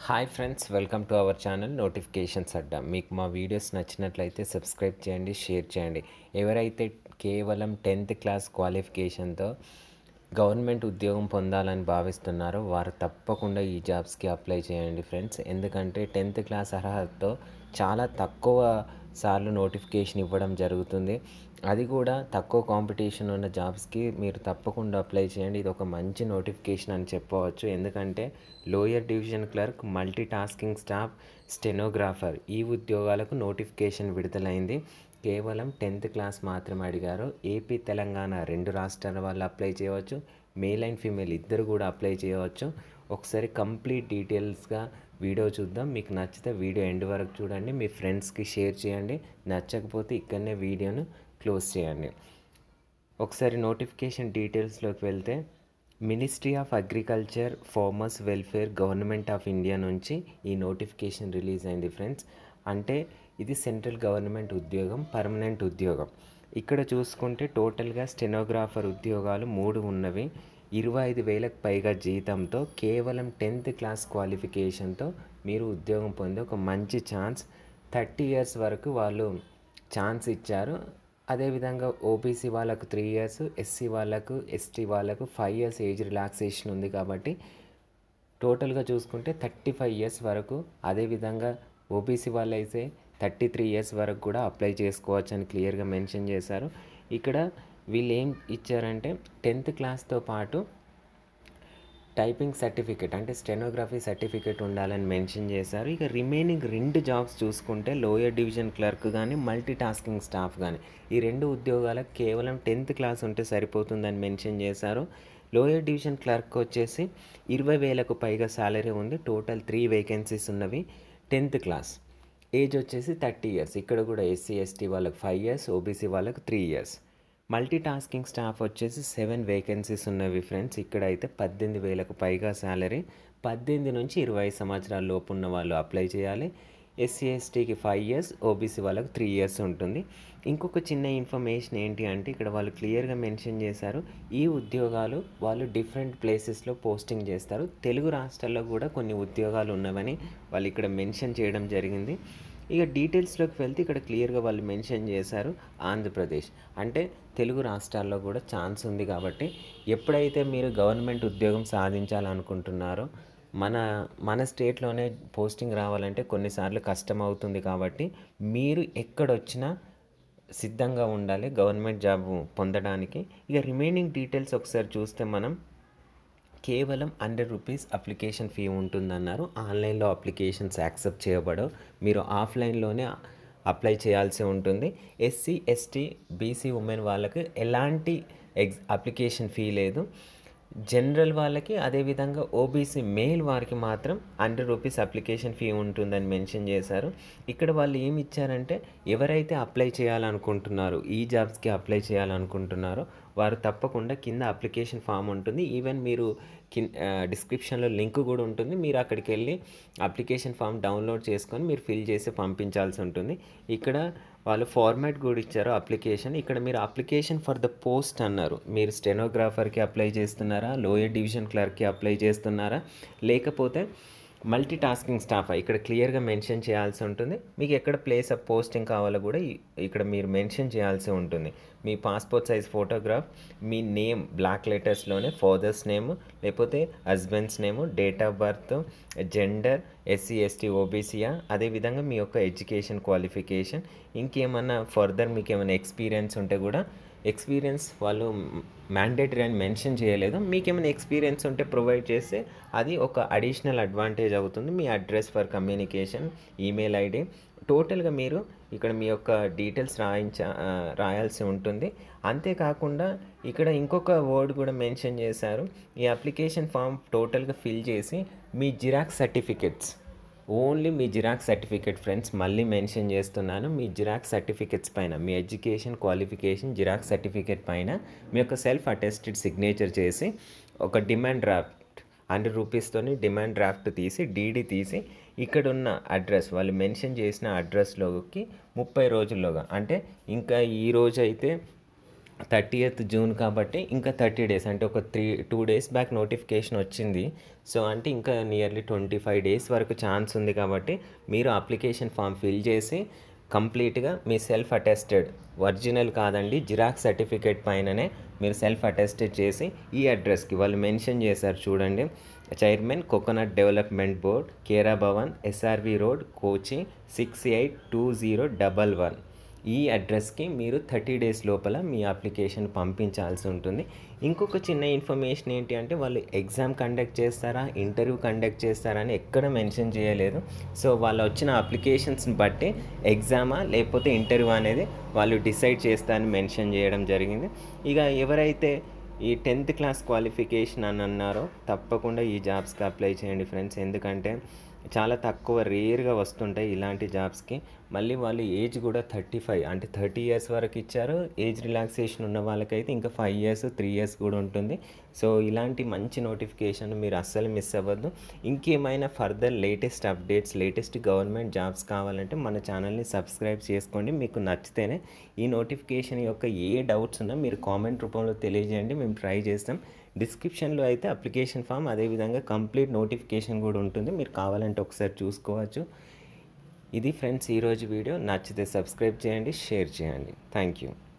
hi friends welcome to our channel notifications అడ్డా మీకు మా వీడియోస్ నచ్చినట్లయితే సబ్స్క్రైబ్ చేయండి షేర్ చేయండి ఎవరైతే కేవలం టెన్త్ క్లాస్ క్వాలిఫికేషన్తో గవర్నమెంట్ ఉద్యోగం పొందాలని భావిస్తున్నారో వారు తప్పకుండా ఈ జాబ్స్కి అప్లై చేయండి ఫ్రెండ్స్ ఎందుకంటే టెన్త్ క్లాస్ అర్హతతో చాలా తక్కువ సార్లు నోటిఫికేషన్ ఇవ్వడం జరుగుతుంది అది కూడా తక్కువ కాంపిటీషన్ ఉన్న జాబ్స్కి మీరు తప్పకుండా అప్లై చేయండి ఇది ఒక మంచి నోటిఫికేషన్ అని చెప్పవచ్చు ఎందుకంటే lower division clerk multi tasking staff stenographer ఈ ఉద్యోగాలకు నోటిఫికేషన్ విడుదలైంది కేవలం టెన్త్ క్లాస్ మాత్రమే అడిగారు ఏపీ తెలంగాణ రెండు రాష్ట్రాల వాళ్ళు అప్లై చేయవచ్చు మేల్ అండ్ ఫీమేల్ ఇద్దరు కూడా అప్లై చేయవచ్చు ఒకసారి కంప్లీట్ డీటెయిల్స్గా వీడియో చూద్దాం మీకు నచ్చితే వీడియో ఎండ్ వరకు చూడండి మీ ఫ్రెండ్స్కి షేర్ చేయండి నచ్చకపోతే ఇక్కడనే వీడియోను క్లోజ్ చేయండి ఒకసారి నోటిఫికేషన్ డీటెయిల్స్లోకి వెళ్తే ministry of agriculture farmers welfare government of India నుంచి ఈ నోటిఫికేషన్ రిలీజ్ అయింది ఫ్రెండ్స్ అంటే ఇది సెంట్రల్ గవర్నమెంట్ ఉద్యోగం పర్మనెంట్ ఉద్యోగం ఇక్కడ చూసుకుంటే టోటల్గా స్టెనోగ్రాఫర్ ఉద్యోగాలు మూడు ఉన్నవి ఇరవై ఐదు వేలకు పైగా జీతంతో కేవలం టెన్త్ క్లాస్ క్వాలిఫికేషన్తో మీరు ఉద్యోగం పొందే ఒక మంచి ఛాన్స్ థర్టీ ఇయర్స్ వరకు వాళ్ళు ఛాన్స్ ఇచ్చారు అదేవిధంగా ఓబీసీ వాళ్ళకు త్రీ ఇయర్స్ ఎస్సీ వాళ్ళకు ఎస్టీ వాళ్ళకు ఫైవ్ ఇయర్స్ ఏజ్ రిలాక్సేషన్ ఉంది కాబట్టి టోటల్గా చూసుకుంటే థర్టీ ఫైవ్ ఇయర్స్ వరకు అదేవిధంగా ఓబీసీ వాళ్ళు అయితే థర్టీ త్రీ ఇయర్స్ వరకు కూడా అప్లై చేసుకోవచ్చు అని క్లియర్గా మెన్షన్ చేశారు ఇక్కడ వీళ్ళు ఏం ఇచ్చారంటే టెన్త్ క్లాస్తో పాటు టైపింగ్ సర్టిఫికేట్ అంటే స్టెనోగ్రఫీ సర్టిఫికేట్ ఉండాలని మెన్షన్ చేశారు ఇక రిమైనింగ్ రెండు జాబ్స్ చూసుకుంటే లోయర్ డివిజన్ క్లర్క్ కానీ మల్టీ టాస్కింగ్ స్టాఫ్ కానీ ఈ రెండు ఉద్యోగాలకు కేవలం టెన్త్ క్లాస్ ఉంటే సరిపోతుందని మెన్షన్ చేశారు లోయర్ డివిజన్ క్లర్క్ వచ్చేసి ఇరవై వేలకు పైగా శాలరీ ఉంది టోటల్ త్రీ వేకెన్సీస్ ఉన్నవి టెన్త్ క్లాస్ ఏజ్ వచ్చేసి థర్టీ ఇయర్స్ ఇక్కడ కూడా ఎస్సీ ఎస్టీ వాళ్ళకి ఫైవ్ ఇయర్స్ ఓబీసీ వాళ్ళకి three years multi tasking staff వచ్చేసి సెవెన్ వేకెన్సీస్ ఉన్నవి ఫ్రెండ్స్ ఇక్కడ అయితే పద్దెనిమిది వేలకు పైగా శాలరీ పద్దెనిమిది నుంచి ఇరవై సంవత్సరాల లోపు ఉన్న వాళ్ళు అప్లై చేయాలి ఎస్సీ ఎస్టీకి ఫైవ్ ఇయర్స్ ఓబీసీ వాళ్ళకి త్రీ ఇయర్స్ ఉంటుంది ఇంకొక చిన్న ఇన్ఫర్మేషన్ ఏంటి అంటే ఇక్కడ వాళ్ళు క్లియర్గా మెన్షన్ చేశారు ఈ ఉద్యోగాలు వాళ్ళు డిఫరెంట్ ప్లేసెస్లో పోస్టింగ్ చేస్తారు తెలుగు రాష్ట్రాల్లో కూడా కొన్ని ఉద్యోగాలు ఉన్నవని వాళ్ళు ఇక్కడ మెన్షన్ చేయడం జరిగింది ఇక డీటెయిల్స్లోకి వెళ్తే ఇక్కడ క్లియర్గా వాళ్ళు మెన్షన్ చేశారు ఆంధ్రప్రదేశ్ అంటే తెలుగు రాష్ట్రాల్లో కూడా ఛాన్స్ ఉంది కాబట్టి ఎప్పుడైతే మీరు గవర్నమెంట్ ఉద్యోగం సాధించాలనుకుంటున్నారో మన మన స్టేట్లోనే పోస్టింగ్ రావాలంటే కొన్నిసార్లు కష్టం అవుతుంది కాబట్టి మీరు ఎక్కడొచ్చినా సిద్ధంగా ఉండాలి గవర్నమెంట్ జాబ్ పొందడానికి ఇక రిమైనింగ్ డీటెయిల్స్ ఒకసారి చూస్తే మనం కేవలం హండ్రెడ్ రూపీస్ అప్లికేషన్ ఫీ ఉంటుందన్నారు ఆన్లైన్లో అప్లికేషన్స్ యాక్సెప్ట్ చేయబడవు మీరు ఆఫ్లైన్లోనే అప్లై చేయాల్సి ఉంటుంది ఎస్సీ ఎస్టీ బీసీ ఉమెన్ వాళ్ళకి ఎలాంటి ఎగ్జ్ అప్లికేషన్ ఫీ లేదు జనరల్ వాళ్ళకి అదేవిధంగా ఓబీసీ మేల్ వారికి మాత్రం హండ్రెడ్ రూపీస్ అప్లికేషన్ ఫీ ఉంటుందని మెన్షన్ చేశారు ఇక్కడ వాళ్ళు ఏమి ఇచ్చారంటే ఎవరైతే అప్లై చేయాలనుకుంటున్నారో ఈ జాబ్స్కి అప్లై చేయాలనుకుంటున్నారో వారు తప్పకుండా కింద అప్లికేషన్ ఫామ్ ఉంటుంది ఈవెన్ మీరు కిన్ డిస్క్రిప్షన్లో లింక్ కూడా ఉంటుంది మీరు అక్కడికి వెళ్ళి అప్లికేషన్ ఫామ్ డౌన్లోడ్ చేసుకొని మీరు ఫిల్ చేసి పంపించాల్సి ఉంటుంది ఇక్కడ వాళ్ళు ఫార్మాట్ కూడా ఇచ్చారు అప్లికేషన్ ఇక్కడ మీరు అప్లికేషన్ ఫర్ ద పోస్ట్ అన్నారు మీరు స్టెనోగ్రాఫర్కి అప్లై చేస్తున్నారా లోయర్ డివిజన్ క్లర్క్కి అప్లై చేస్తున్నారా లేకపోతే మల్టీ టాస్కింగ్ స్టాఫ్ ఇక్కడ క్లియర్గా మెన్షన్ చేయాల్సి ఉంటుంది మీకు ఎక్కడ ప్లేస్ ఆఫ్ పోస్టింగ్ కావాలో కూడా ఇక్కడ మీరు మెన్షన్ చేయాల్సి ఉంటుంది మీ పాస్పోర్ట్ సైజ్ ఫోటోగ్రాఫ్ మీ నేమ్ బ్లాక్ లెటర్స్లోనే ఫాదర్స్ నేమ్ లేకపోతే husband's name date of birth gender SC ST ఓబీసీయా అదేవిధంగా మీ యొక్క ఎడ్యుకేషన్ క్వాలిఫికేషన్ ఇంకేమన్నా ఫర్దర్ మీకు ఏమైనా ఎక్స్పీరియన్స్ ఉంటే కూడా ఎక్స్పీరియన్స్ వాళ్ళు మ్యాండేటరీ అని మెన్షన్ చేయలేదు మీకు ఏమైనా ఎక్స్పీరియన్స్ ఉంటే ప్రొవైడ్ చేస్తే అది ఒక అడిషనల్ అడ్వాంటేజ్ అవుతుంది మీ address for communication email ID టోటల్గా మీరు ఇక్కడ మీ యొక్క డీటెయిల్స్ రాయించ రాయాల్సి ఉంటుంది అంతేకాకుండా ఇక్కడ ఇంకొక వర్డ్ కూడా మెన్షన్ చేశారు ఈ అప్లికేషన్ ఫామ్ టోటల్గా ఫిల్ చేసి మీ జిరాక్స్ సర్టిఫికెట్స్ ఓన్లీ మీ జిరాక్స్ సర్టిఫికేట్ ఫ్రెండ్స్ మళ్ళీ మెన్షన్ చేస్తున్నాను మీ జిరాక్స్ సర్టిఫికెట్స్ పైన మీ ఎడ్యుకేషన్ క్వాలిఫికేషన్ జిరాక్స్ సర్టిఫికేట్ పైన మీ యొక్క సెల్ఫ్ అటెస్టెడ్ సిగ్నేచర్ చేసి ఒక డిమాండ్ డ్రాఫ్ట్ హండ్రెడ్ రూపీస్తోని డిమాండ్ డ్రాఫ్ట్ తీసి డీడీ తీసి ఇక్కడ ఉన్న అడ్రస్ వాళ్ళు మెన్షన్ చేసిన అడ్రస్లోకి ముప్పై రోజుల్లోగా అంటే ఇంకా ఈ రోజు అయితే థర్టీయత్ జూన్ కాబట్టి ఇంకా థర్టీ డేస్ అంటే ఒక three two days back notification వచ్చింది సో అంటే ఇంకా నియర్లీ ట్వంటీ ఫైవ్ డేస్ వరకు ఛాన్స్ ఉంది కాబట్టి మీరు అప్లికేషన్ ఫామ్ ఫిల్ చేసి కంప్లీట్గా మీ సెల్ఫ్ అటెస్టెడ్ ఒరిజినల్ కాదండి జిరాక్స్ సర్టిఫికేట్ పైననే మీరు సెల్ఫ్ అటెస్టెడ్ చేసి ఈ అడ్రస్కి వాళ్ళు మెన్షన్ చేశారు చూడండి chairman coconut development board Kera Bhavan SRV road Kochi six eight two zero double one ఈ అడ్రస్కి మీరు థర్టీ డేస్ లోపల మీ అప్లికేషన్ పంపించాల్సి ఉంటుంది ఇంకొక చిన్న ఇన్ఫర్మేషన్ ఏంటి అంటే వాళ్ళు ఎగ్జామ్ కండక్ట్ చేస్తారా ఇంటర్వ్యూ కండక్ట్ చేస్తారా అని ఎక్కడ మెన్షన్ చేయలేదు సో వాళ్ళు వచ్చిన అప్లికేషన్స్ని బట్టి ఎగ్జామా లేకపోతే ఇంటర్వ్యూ అనేది వాళ్ళు డిసైడ్ చేస్తారని మెన్షన్ చేయడం జరిగింది ఇక ఎవరైతే ఈ టెన్త్ క్లాస్ క్వాలిఫికేషన్ అని అన్నారో తప్పకుండా ఈ జాబ్స్కి అప్లై చేయండి ఫ్రెండ్స్ ఎందుకంటే చాలా తక్కువ రేర్గా వస్తుంటాయి ఇలాంటి జాబ్స్కి మళ్ళీ వాళ్ళు ఏజ్ కూడా థర్టీ ఫైవ్ అంటే థర్టీ ఇయర్స్ వరకు ఇచ్చారు ఏజ్ రిలాక్సేషన్ ఉన్న వాళ్ళకైతే ఇంకా ఫైవ్ ఇయర్స్ త్రీ ఇయర్స్ కూడా ఉంటుంది సో ఇలాంటి మంచి నోటిఫికేషన్ మీరు అస్సలు మిస్ అవ్వద్దు ఇంకేమైనా further latest updates latest government jobs కావాలంటే మన ఛానల్ని సబ్స్క్రైబ్ చేసుకోండి మీకు నచ్చితేనే ఈ నోటిఫికేషన్ యొక్క ఏ డౌట్స్ ఉన్నా మీరు కామెంట్ రూపంలో తెలియజేయండి మేము ట్రై చేస్తాం డిస్క్రిప్షన్లో అయితే అప్లికేషన్ ఫామ్ అదేవిధంగా కంప్లీట్ నోటిఫికేషన్ కూడా ఉంటుంది మీరు కావాలంటే ఒకసారి చూసుకోవచ్చు ఇది ఫ్రెండ్స్ ఈరోజు వీడియో నచ్చితే సబ్స్క్రైబ్ చేయండి షేర్ చేయండి థ్యాంక్ యూ